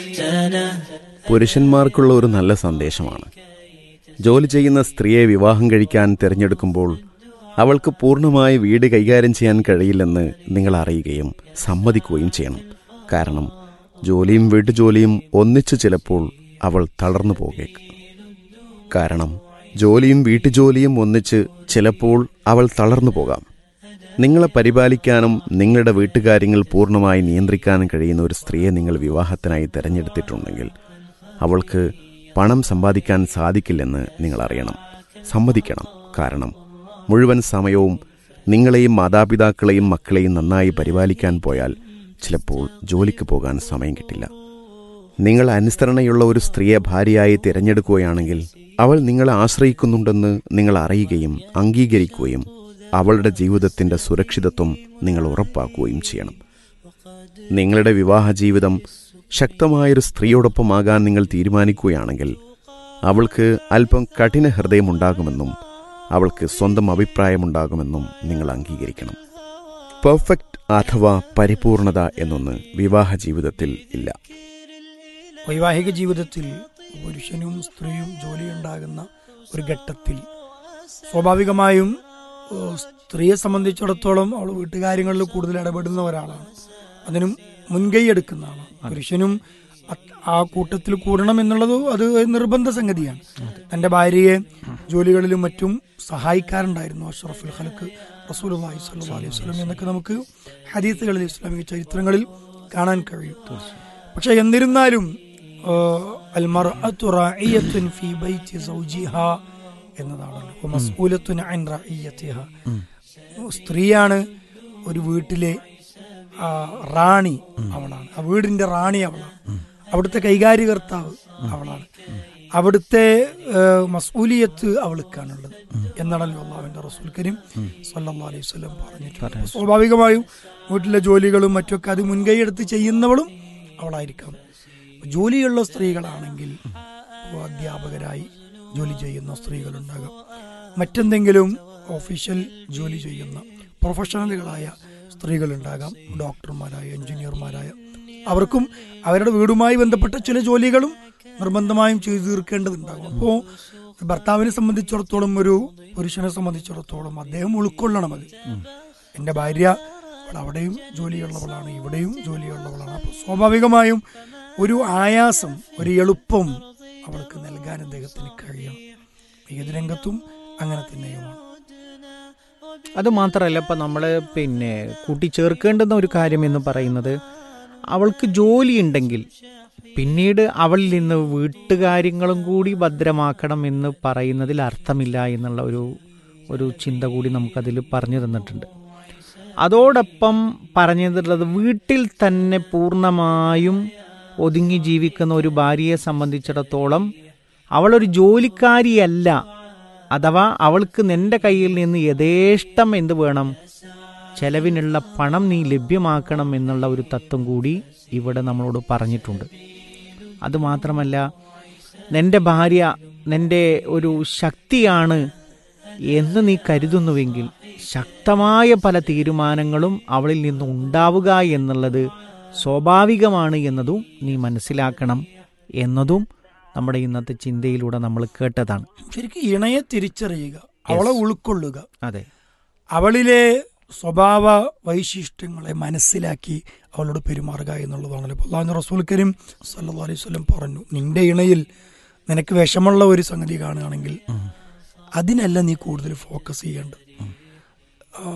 പുരുഷന്മാർക്കുള്ള ഒരു നല്ല സന്ദേശമാണ് ജോലി ചെയ്യുന്ന സ്ത്രീയെ വിവാഹം കഴിക്കാൻ തിരഞ്ഞെടുക്കുമ്പോൾ അവൾക്ക് പൂർണ്ണമായി വീട് കൈകാര്യം ചെയ്യാൻ കഴിയില്ലെന്ന് നിങ്ങൾ അറിയുകയും സമ്മതിക്കുകയും ചെയ്യണം കാരണം ജോലിയും വീട്ടുജോലിയും ഒന്നിച്ചു ചിലപ്പോൾ അവൾ തളർന്നു പോകേക്കും കാരണം ജോലിയും വീട്ടുജോലിയും ഒന്നിച്ച് ചിലപ്പോൾ അവൾ തളർന്നു പോകാം നിങ്ങളെ പരിപാലിക്കാനും നിങ്ങളുടെ വീട്ടുകാര്യങ്ങൾ പൂർണ്ണമായി നിയന്ത്രിക്കാനും കഴിയുന്ന ഒരു സ്ത്രീയെ നിങ്ങൾ വിവാഹത്തിനായി തിരഞ്ഞെടുത്തിട്ടുണ്ടെങ്കിൽ അവൾക്ക് പണം സമ്പാദിക്കാൻ സാധിക്കില്ലെന്ന് നിങ്ങൾ അറിയണം സമ്മതിക്കണം കാരണം മുഴുവൻ സമയവും നിങ്ങളെയും മാതാപിതാക്കളെയും മക്കളെയും നന്നായി പരിപാലിക്കാൻ പോയാൽ ചിലപ്പോൾ ജോലിക്ക് പോകാൻ സമയം കിട്ടില്ല നിങ്ങൾ അനുസരണയുള്ള ഒരു സ്ത്രീയെ ഭാര്യയായി തിരഞ്ഞെടുക്കുകയാണെങ്കിൽ അവൾ നിങ്ങളെ ആശ്രയിക്കുന്നുണ്ടെന്ന് നിങ്ങൾ അറിയുകയും അംഗീകരിക്കുകയും അവളുടെ ജീവിതത്തിന്റെ സുരക്ഷിതത്വം നിങ്ങൾ ഉറപ്പാക്കുകയും ചെയ്യണം നിങ്ങളുടെ വിവാഹ ജീവിതം ശക്തമായൊരു സ്ത്രീയോടൊപ്പമാകാൻ നിങ്ങൾ തീരുമാനിക്കുകയാണെങ്കിൽ അവൾക്ക് അല്പം കഠിന ഹൃദയമുണ്ടാകുമെന്നും അവൾക്ക് സ്വന്തം അഭിപ്രായമുണ്ടാകുമെന്നും നിങ്ങൾ അംഗീകരിക്കണം പെർഫെക്റ്റ് അഥവാ പരിപൂർണത എന്നൊന്ന് വിവാഹ ജീവിതത്തിൽ ഇല്ല വൈവാഹിക ജീവിതത്തിൽ പുരുഷനും സ്ത്രീയും ജോലിയുണ്ടാകുന്ന ഒരു ഘട്ടത്തിൽ സ്വാഭാവികമായും ഏഹ്, സ്ത്രീയെ സംബന്ധിച്ചിടത്തോളം അവൾ വീട്ടുകാര്യങ്ങളിൽ കൂടുതൽ ഇടപെടുന്ന ഒരാളാണ് അതിനും മുൻകൈ എടുക്കുന്ന ആളാണ് പുരുഷനും അത് ആ കൂട്ടത്തിൽ കൂടണം എന്നുള്ളത് അത് നിർബന്ധ സംഗതിയാണ് തന്റെ ഭാര്യയെ ജോലികളിലും മറ്റും സഹായിക്കാറുണ്ടായിരുന്നു അഷ്റഫുൽ ഖലക്ക് റസൂൽ അലൈഹി അലൈഹി വസല്ലം എന്നൊക്കെ നമുക്ക് ഹദീസുകളിൽ ഇസ്ലാമിക ചരിത്രങ്ങളിൽ കാണാൻ കഴിയും പക്ഷെ എന്നിരുന്നാലും ആഹ്, അൽമർഅത്തു റാഇയത്തുൻ ഫീ ബൈത്തി സൗജിഹാ എന്നതാണല്ലോ വ മസ്ഊലത്തുൻ അൻ റഇയത്തിഹാ സ്ത്രീയാണ് ഒരു വീട്ടിലെ ആ, റാണി അവളാണ് ആ വീടിന്റെ റാണി അവളാണ് അവിടുത്തെ കൈകാര്യകർത്താവ് അവളാണ് അവിടുത്തെ ഏഹ്, മസ്ഊലിയത്ത് അവൾക്കാണുള്ളത് എന്നാണല്ലോ അള്ളാഹുവിന്റെ റസൂൽ കരീം സല്ലല്ലാഹു അലൈഹി വസല്ലം പറഞ്ഞിട്ടുള്ളത് അപ്പോൾ സ്വാഭാവികമായും വീട്ടിലെ ജോലികളും മറ്റൊക്കെ അത് മുൻകൈ എടുത്ത് ചെയ്യുന്നവളും അവളായിരിക്കാം ജോലിയുള്ള സ്ത്രീകളാണെങ്കിൽ ഇപ്പോൾ അധ്യാപകരായി ജോലി ചെയ്യുന്ന സ്ത്രീകളുണ്ടാകാം മറ്റെന്തെങ്കിലും ഒഫീഷ്യൽ ജോലി ചെയ്യുന്ന പ്രൊഫഷണലുകളായ സ്ത്രീകളുണ്ടാകാം ഡോക്ടർമാരായ എഞ്ചിനീയർമാരായ അവർക്കും അവരുടെ വീടുമായി ബന്ധപ്പെട്ട ചില ജോലികളും നിർബന്ധമായും ചെയ്തു തീർക്കേണ്ടതുണ്ടാകും അപ്പോൾ ഭർത്താവിനെ സംബന്ധിച്ചിടത്തോളം ഒരു പുരുഷനെ സംബന്ധിച്ചിടത്തോളം അദ്ദേഹം ഉൾക്കൊള്ളണം അത് എൻ്റെ ഭാര്യ അവൾ അവിടെയും ജോലിയുള്ളവളാണ് ഇവിടെയും ജോലിയുള്ളവളാണ് അപ്പോൾ സ്വാഭാവികമായും ഒരു ആയാസം ഒരു എളുപ്പം അവൾക്ക് നൽകാൻ അദ്ദേഹത്തിന് കഴിയണം ഏത് രംഗത്തും അങ്ങനെ തന്നെയുമാണ് അത് മാത്രമല്ല ഇപ്പം നമ്മൾ പിന്നെ കൂട്ടിച്ചേർക്കേണ്ടുന്ന ഒരു കാര്യം എന്ന് പറയുന്നത് അവൾക്ക് ജോലി ഉണ്ടെങ്കിൽ പിന്നീട് അവളിൽ നിന്ന് വീട്ടുകാര്യങ്ങളും കൂടി ഭദ്രമാക്കണം എന്ന് പറയുന്നതിൽ അർത്ഥമില്ല എന്നുള്ള ഒരു ഒരു ചിന്ത കൂടി നമുക്കതിൽ പറഞ്ഞു തന്നിട്ടുണ്ട് അതോടൊപ്പം പറഞ്ഞു തന്നിട്ടുള്ളത് വീട്ടിൽ തന്നെ പൂർണ്ണമായും ഒതുങ്ങി ജീവിക്കുന്ന ഒരു ഭാര്യയെ സംബന്ധിച്ചിടത്തോളം അവളൊരു ജോലിക്കാരിയല്ല അഥവാ അവൾക്ക് നിന്റെ കയ്യിൽ നിന്ന് യഥേഷ്ടം എന്ത് വേണം ചെലവിനുള്ള പണം നീ ലഭ്യമാക്കണം എന്നുള്ള ഒരു തത്വം കൂടി ഇവിടെ നമ്മളോട് പറഞ്ഞിട്ടുണ്ട് അതുമാത്രമല്ല നിന്റെ ഭാര്യ നിന്റെ ഒരു ശക്തിയാണ് എന്ന് നീ കരുതുന്നുവെങ്കിൽ ശക്തമായ പല തീരുമാനങ്ങളും അവളിൽ നിന്ന് ഉണ്ടാവുക എന്നുള്ളത് സ്വാഭാവികമാണ് എന്നതും നീ മനസ്സിലാക്കണം എന്നതും നമ്മുടെ ഇന്നത്തെ ചിന്തയിലൂടെ നമ്മൾ കേട്ടതാണ് ശരിക്കും ഇണയെ തിരിച്ചറിയുക അവളെ ഉൾക്കൊള്ളുക അതെ അവളിലെ സ്വഭാവ വൈശിഷ്ട്യങ്ങളെ മനസ്സിലാക്കി അവളോട് പെരുമാറുക എന്നുള്ളതാണല്ലോ അപ്പോൾ അള്ളാഹു റസൂൽ കരീം സല്ലല്ലാഹു അലൈഹി വസല്ലം പറഞ്ഞു നിന്റെ ഇണയിൽ നിനക്ക് വിഷമുള്ള ഒരു സംഗതി കാണുകയാണെങ്കിൽ അതിനല്ല നീ കൂടുതൽ ഫോക്കസ് ചെയ്യേണ്ടത്